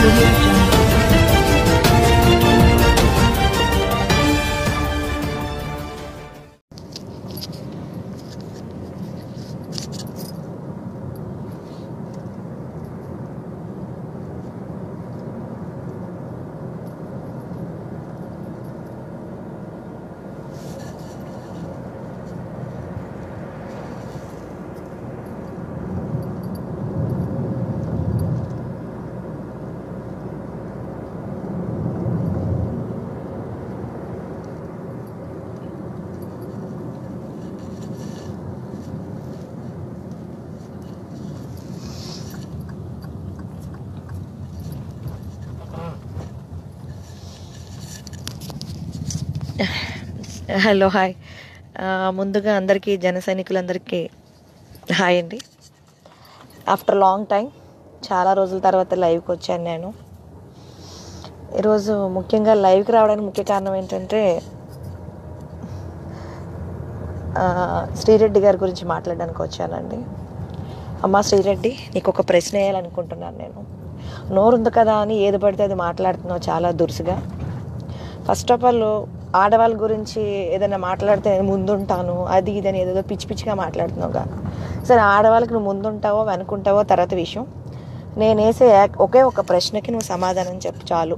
audio jungle. Hello hi ఆ, ముందుగా అందరికీ జన సైనికులందరికీ హాయ్ అండి ఆఫ్టర్ లాంగ్ టైం చాలా రోజుల తర్వాత లైవ్కి వచ్చాను నేను ఈరోజు ముఖ్యంగా లైవ్కి రావడానికి ముఖ్య కారణం ఏంటంటే ఆ, శ్రీరెడ్డి గారి గురించి మాట్లాడడానికి వచ్చానండి అమ్మ శ్రీరెడ్డి నీకు ఒక ప్రశ్న వేయాలనుకుంటున్నాను నేను నోరుంది కదా అని ఏది పడితే అది మాట్లాడుతున్నావు చాలా దురుసుగా ఫస్ట్ ఆఫ్ ఆల్ ఆడవాళ్ళ గురించి ఏదైనా మాట్లాడితే నేను ముందుంటాను అది ఇది అని ఏదేదో పిచ్చి పిచ్చిగా మాట్లాడుతున్నావుగా సరే ఆడవాళ్ళకి నువ్వు ముందుంటావో వెనుకుంటావో తర్వాత విషయం నేను వేసే ఏక- ఒకే ఒక ప్రశ్నకి నువ్వు సమాధానం చెప్పు చాలు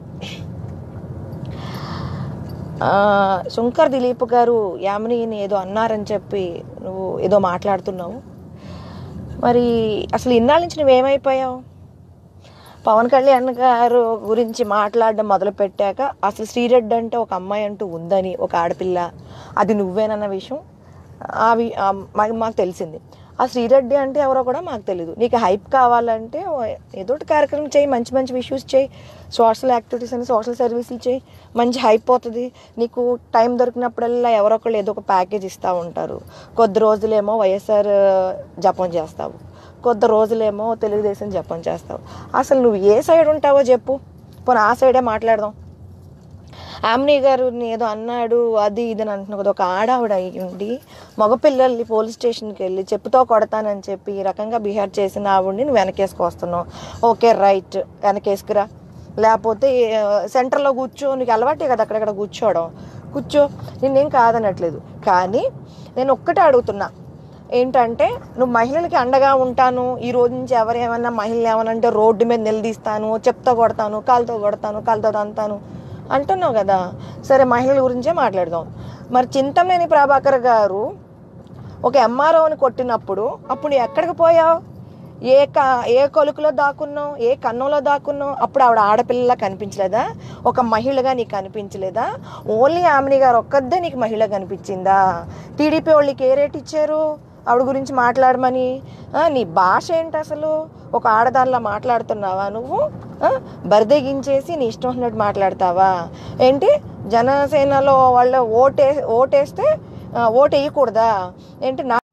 ఆ, శంకర్ దిలీప్ గారు యామినిని ఏదో అన్నారని చెప్పి నువ్వు ఏదో మాట్లాడుతున్నావు మరి అసలు ఇన్నాళ్ళ నుంచి నువ్వేమైపోయావు పవన్ కళ్యాణ్ గారు గురించి మాట్లాడడం మొదలు పెట్టాక అసలు శ్రీరెడ్డి అంటే ఒక అమ్మాయి అంటూ ఉందని ఒక ఆడపిల్ల అది నువ్వేనన్న విషయం అవి మాకు మాకు తెలిసింది ఆ శ్రీరెడ్డి అంటే ఎవరో కూడా మాకు తెలియదు నీకు హైప్ కావాలంటే ఓ- ఏదో ఒకటి కార్యక్రమం చేయి మంచి మంచి ఇష్యూస్ చేయి సోషల్ యాక్టివిటీస్ అని సోషల్ సర్వీసులు చేయి మంచి హైప్ పోతుంది నీకు టైం దొరికినప్పుడల్లా ఎవరో ఒకళ్ళు ఏదో ఒక ప్యాకేజ్ ఇస్తూ ఉంటారు కొద్ది రోజులేమో వైఎస్ఆర్ జపం చేస్తావు కొద్ది రోజులేమో తెలుగుదేశం జపం చేస్తావు అసలు నువ్వు ఏ సైడ్ ఉంటావో చెప్పు పోనీ ఆ సైడే మాట్లాడదాం ఆమ్నీ గారు ఏదో అన్నాడు అది ఇది అని అంటున్నావు కదా ఒక ఆడావిడ అయి ఉండి మగపిల్లల్ని పోలీస్ స్టేషన్కి వెళ్ళి చెప్పుతో కొడతానని చెప్పి ఈ రకంగా బిహేవ్ చేసిన ఆవిడ్ని నువ్వు వెనకేసుకొస్తున్నావు ఓకే రైట్ వెనకేసుకురా లేకపోతే ఆ, సెంటర్లో కూర్చో నీకు అలవాటే కదా అక్కడక్కడ కూర్చోవడం కూర్చో నిన్నేం కాదనట్లేదు కానీ నేను ఒక్కటే అడుగుతున్నా ఏంటంటే నువ్వు మహిళలకి అండగా ఉంటాను ఈ రోజు నుంచి ఎవరేమన్నా మహిళలు ఏమనంటే రోడ్డు మీద నిలదీస్తాను చెప్తా కొడతాను కాలుతో కొడతాను కాలుతో తంతాను అంటున్నావు కదా సరే మహిళల గురించే మాట్లాడదాం మరి చింతమనేని ప్రభాకర్ గారు ఒక ఎంఆర్ఓని కొట్టినప్పుడు అప్పుడు నువ్వు ఎక్కడికి పోయావు ఏ క ఏ కొలుకులో దాక్కున్నావు ఏ కన్నంలో దాక్కున్నావు అప్పుడు ఆవిడ ఆడపిల్లలా కనిపించలేదా ఒక మహిళగా నీకు కనిపించలేదా ఓన్లీ ఆమెని గారు ఒక్కదే నీకు మహిళ కనిపించిందా టీడీపీ వాళ్ళకి ఏ రేట్ ఇచ్చారు ఆవిడ గురించి మాట్లాడమని ఆ, నీ భాష ఏంటి అసలు ఒక ఆడదానిలా మాట్లాడుతున్నావా నువ్వు ఆ, బరిదెగించేసి నీ ఇష్టం వచ్చినట్టు మాట్లాడతావా ఏంటి జనసేనలో వాళ్ళ ఓటే ఓటేస్తే ఆ, ఓటు వేయకూడదా ఏంటి నా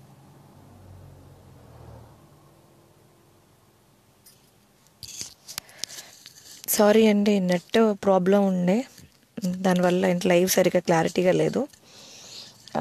సారీ అండి నెట్ ప్రాబ్లం ఉండే దానివల్ల ఇంత లైవ్ సరిగ్గా క్లారిటీగా లేదు ఆ,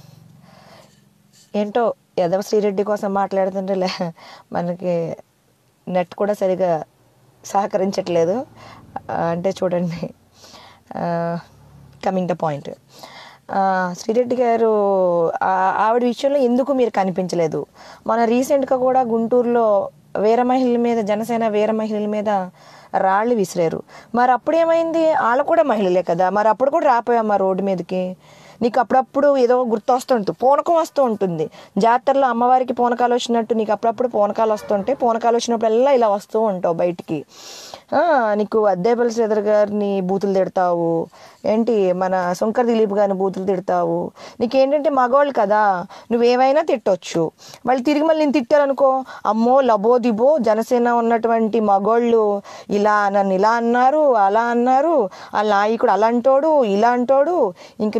ఏంటో యదవ శ్రీరెడ్డి కోసం మాట్లాడుతుంటే లే మనకి నెట్ కూడా సరిగా సహకరించట్లేదు ఆ, అంటే చూడండి కమింగ్ ద పాయింట్ శ్రీరెడ్డి గారు ఆ- ఆవిడ విషయంలో ఎందుకు మీరు కనిపించలేదు మన రీసెంట్గా కూడా గుంటూరులో వీర మహిళల మీద జనసేన వీర మహిళల మీద రాళ్ళు విసిరారు మరి అప్పుడేమైంది వాళ్ళు కూడా మహిళలే కదా మరి అప్పుడు కూడా రాపోయామా రోడ్డు మీదకి నీకు అప్పుడప్పుడు ఏదో గుర్తు వస్తుంటుంది పూనకం వస్తూ ఉంటుంది జాతరలో అమ్మవారికి పూనకాలు వచ్చినట్టు నీకు అప్పుడప్పుడు పూనకాలు వస్తుంటే పూనకాలు వచ్చినప్పుడల్లా ఇలా వస్తూ ఉంటావు బయటికి ఆ, నీకు అద్దేపల్లి శ్రీధర్ గారిని బూతులు తిడతావు ఏంటి మన శంకర్ దిలీప్ గారిని బూతులు తిడతావు నీకేంటంటే మగవాళ్ళు కదా నువ్వేమైనా తిట్టొచ్చు వాళ్ళు తిరిగి మళ్ళీ నేను తిట్టారనుకో అమ్మో లబో దిబో జనసేన ఉన్నటువంటి మగోళ్ళు ఇలా నన్ను ఇలా అన్నారు అలా అన్నారు ఆ నాయకుడు అలా అంటోడు ఇలా అంటోడు ఇంక నీకు నోటుకు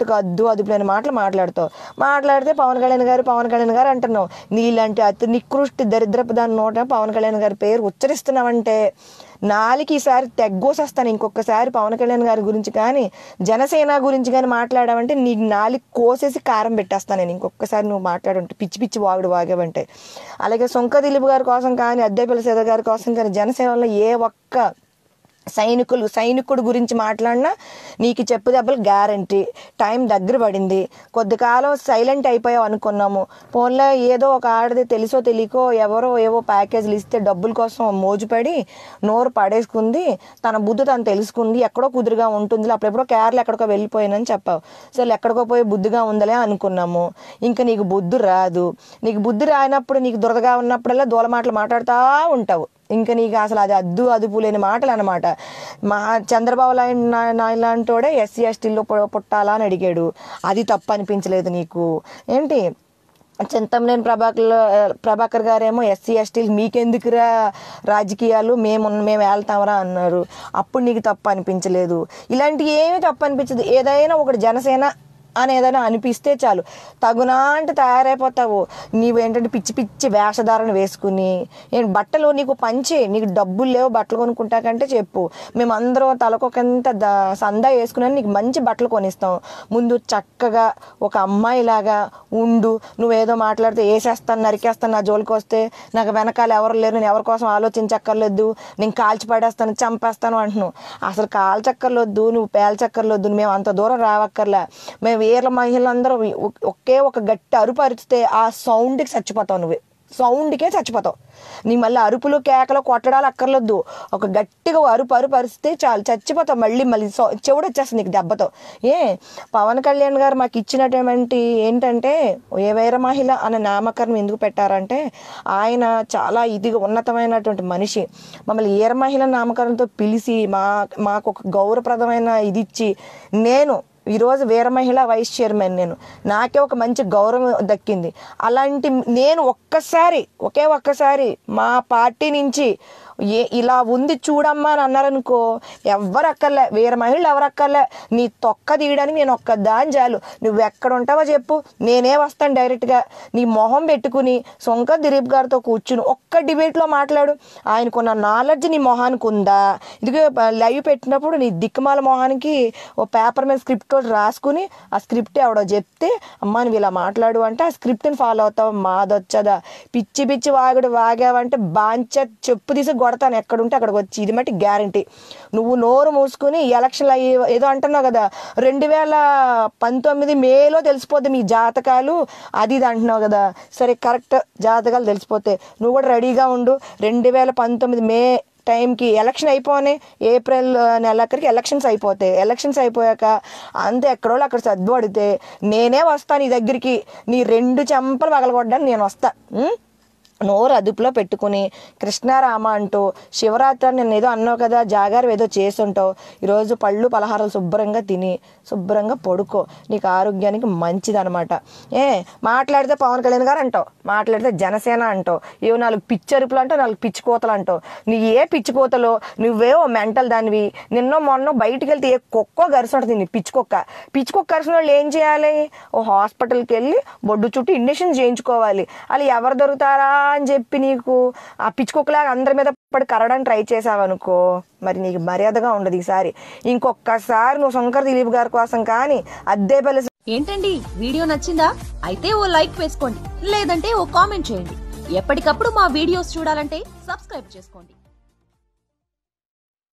ఎందుకు అద్దు అదుపులేని మాటలు మాట్లాడతావు మాట్లాడితే పవన్ కళ్యాణ్ గారు పవన్ కళ్యాణ్ గారు అంటున్నావు నీలాంటి అతి నికృష్టి దరిద్రపు దాని నోట పవన్ కళ్యాణ్ గారి పేరు ఉచ్చరిస్తున్నావంటే నాలుగు ఈసారి తెగ్గోసేస్తాను ఇంకొకసారి పవన్ కళ్యాణ్ గారి గురించి కానీ జనసేన గురించి కానీ మాట్లాడావంటే నీ నాలుగు కోసేసి కారం పెట్టేస్తాను నేను ఇంకొకసారి నువ్వు మాట్లాడుంటే పిచ్చి పిచ్చి వాగుడు వాగావంటే అలాగే సొంక దిలీప్ గారి కోసం కానీ అద్దెపల్లి సేద గారి కోసం కానీ జనసేనలో ఏ ఒక్క సైనికులు సైనికుడు గురించి మాట్లాడినా నీకు చెప్పు దెబ్బలు గ్యారంటీ టైం దగ్గర పడింది కొద్ది కాలం సైలెంట్ అయిపోయావు అనుకున్నాము ఫోన్లో ఏదో ఒక ఆడది తెలుసో తెలియకో ఎవరో ఏవో ప్యాకేజీలు ఇస్తే డబ్బుల కోసం మోజుపడి నోరు పడేసుకుంది తన బుద్ధి తను తెలుసుకుంది ఎక్కడో కుదురుగా ఉంటుంది అప్పుడెప్పుడో కేరళ ఎక్కడికో వెళ్ళిపోయానని చెప్పావు సరే ఎక్కడికో పోయి బుద్ధిగా ఉందలే అనుకున్నాము ఇంకా నీకు బుద్ధి రాదు నీకు బుద్ధి రానప్పుడు నీకు దురదగా ఉన్నప్పుడల్లా దూల మాటలు మాట్లాడుతూ ఉంటావు ఇంకా నీకు అసలు అది అద్దు అదుపు లేని మాటలు అనమాట మా చంద్రబాబు నాయుడు లాంటోడే ఎస్సీ ఎస్టీలో పుట్టాలా అని అడిగాడు అది తప్పు అనిపించలేదు నీకు ఏంటి చింతమనేని ప్రభాకర్ ప్రభాకర్ గారేమో ఎస్సీ ఎస్టీలు మీకెందుకురా రాజకీయాలు మేము మేము వెళ్తామరా అన్నారు అప్పుడు నీకు తప్పు అనిపించలేదు ఇలాంటివి ఏమీ తప్పు అనిపించదు ఏదైనా ఒకటి జనసేన అని ఏదైనా అనిపిస్తే చాలు తగునా అంటే తయారైపోతావు నీవేంటంటే పిచ్చి పిచ్చి వేషధారణ వేసుకుని నేను బట్టలు నీకు పంచి నీకు డబ్బులు లేవు బట్టలు కొనుక్కుంటా కంటే చెప్పు మేమందరం తలకొకంత ద సందా వేసుకుని నీకు మంచి బట్టలు కొనిస్తాం ముందు చక్కగా ఒక అమ్మాయిలాగా ఉండు నువ్వేదో మాట్లాడితే వేసేస్తాను నరికేస్తాను నా జోలికి వస్తే నాకు వెనకాల ఎవరు లేరు నేను ఎవరి కోసం ఆలోచించక్కర్లేదు నేను కాల్చి పడేస్తాను చంపేస్తాను అంటున్నావు అసలు కాల్చక్కర్లొద్దు నువ్వు పేల్చక్కర్లొద్దు మేము అంత దూరం రావక్కర్లే మేము వీళ్ళ మహిళలందరూ ఒకే ఒక గట్టి అరుపు అరిచితే ఆ సౌండ్కి చచ్చిపోతావు నువ్వు సౌండ్కే చచ్చిపోతావు నీ మళ్ళీ అరుపులు కేకలు కొట్టడాలు అక్కర్లొద్దు ఒక గట్టిగా అరుపు అరుపు అరిస్తే చాలు చచ్చిపోతావు మళ్ళీ మళ్ళీ సో చెవుడు వచ్చేస్తుంది నీకు దెబ్బతో ఏ పవన్ కళ్యాణ్ గారు మాకు ఇచ్చినటువంటి ఏంటంటే ఏ వేరే మహిళ అనే నామకరణం ఎందుకు పెట్టారంటే ఆయన చాలా ఇదిగా ఉన్నతమైనటువంటి మనిషి మమ్మల్ని ఏర మహిళ నామకరణంతో పిలిచి మా మాకు ఒక గౌరవప్రదమైన ఇది ఇచ్చి నేను ఈరోజు వీర మహిళ వైస్ చైర్మన్ నేను నాకే ఒక మంచి గౌరవం దక్కింది అలాంటి నేను ఒక్కసారి ఒకే ఒక్కసారి మా పార్టీ నుంచి ఏ ఇలా ఉంది చూడమ్మా అని అన్నారనుకో ఎవరు అక్కర్లే వీర మహిళలు ఎవరు అక్కర్లే నీ తొక్క తీయడానికి నేను ఒక్క దాని చాలు నువ్వు ఎక్కడ ఉంటావో చెప్పు నేనే వస్తాను డైరెక్ట్గా నీ మొహం పెట్టుకుని సొంక దిలీప్ గారితో కూర్చుని ఒక్క డిబేట్లో మాట్లాడు ఆయనకున్న నాలెడ్జ్ నీ మొహానికి ఉందా ఇదిగో లైవ్ పెట్టినప్పుడు నీ దిక్కుమాల మొహానికి ఓ పేపర్ మీద స్క్రిప్ట్ ఒకటి రాసుకుని ఆ స్క్రిప్ట్ ఎవడో చెప్తే అమ్మా నువ్వు ఇలా మాట్లాడు అంటే ఆ స్క్రిప్ట్ని ఫాలో అవుతావు మాదొచ్చదా పిచ్చి పిచ్చి వాగుడు వాగావంటే బాంచ చెప్పు తీసి కొడతాను ఎక్కడుంటే అక్కడికి వచ్చి ఇది మట్టి గ్యారంటీ నువ్వు నోరు మూసుకుని ఎలక్షన్లు అయ్యి ఏదో అంటున్నావు కదా రెండు వేల పంతొమ్మిది మేలో తెలిసిపోద్ది మీ జాతకాలు అది ఇది అంటున్నావు కదా సరే కరెక్ట్ జాతకాలు తెలిసిపోతే నువ్వు కూడా రెడీగా ఉండు రెండు వేల పంతొమ్మిది మే టైంకి ఎలక్షన్ అయిపోనే ఏప్రిల్ నెలక్కరికి ఎలక్షన్స్ అయిపోతాయి ఎలక్షన్స్ అయిపోయాక అంత ఎక్కడో అక్కడ సర్దుపడితే నేనే వస్తాను నీ దగ్గరికి నీ రెండు చెంపలు పగలగొట్టడానికి నేను వస్తా ఉం? నోరు అదుపులో పెట్టుకుని కృష్ణారామ అంటూ శివరాత్రి నేను ఏదో అన్నావు కదా జాగారం ఏదో చేసుంటావు ఈరోజు పళ్ళు పలహారాలు శుభ్రంగా తిని శుభ్రంగా పడుకో నీకు ఆరోగ్యానికి మంచిదనమాట ఏ మాట్లాడితే పవన్ కళ్యాణ్ గారు అంటావు మాట్లాడితే జనసేన అంటావు ఏవో నాలుగు పిచ్చి అరుపులు అంటావు నాలుగు పిచ్చి కోతలు అంటావు నీ ఏ పిచ్చి కోతలో నువ్వేవో మెంటల్ దానివి నిన్నో మొన్న బయటికి వెళ్తే ఏ కుక్కో గరిసి ఉంటుంది నీ పిచ్చి కుక్క పిచ్చి కుక్క గరిసిన వాళ్ళు ఏం చేయాలి ఓ హాస్పిటల్కి వెళ్ళి బొడ్డు చుట్టూ ఇంజక్షన్ చేయించుకోవాలి వాళ్ళు ఎవరు దొరుకుతారా అని చెప్పి నీకు ఆ పిచ్చి కుక్కలాగా అందరి మీద పడి కరడానికి ట్రై చేసావనుకో మరి నీకు మర్యాదగా ఉండదు ఈసారి ఇంకొకసారి నువ్వు శంకర్ దిలీప్ గారి కోసం కానీ అద్దేపల్లి ఏంటండి వీడియో నచ్చిందా అయితే ఓ లైక్ వేసుకోండి లేదంటే ఓ కామెంట్ చేయండి ఎప్పటికప్పుడు మా వీడియోస్ చూడాలంటే సబ్స్క్రైబ్ చేసుకోండి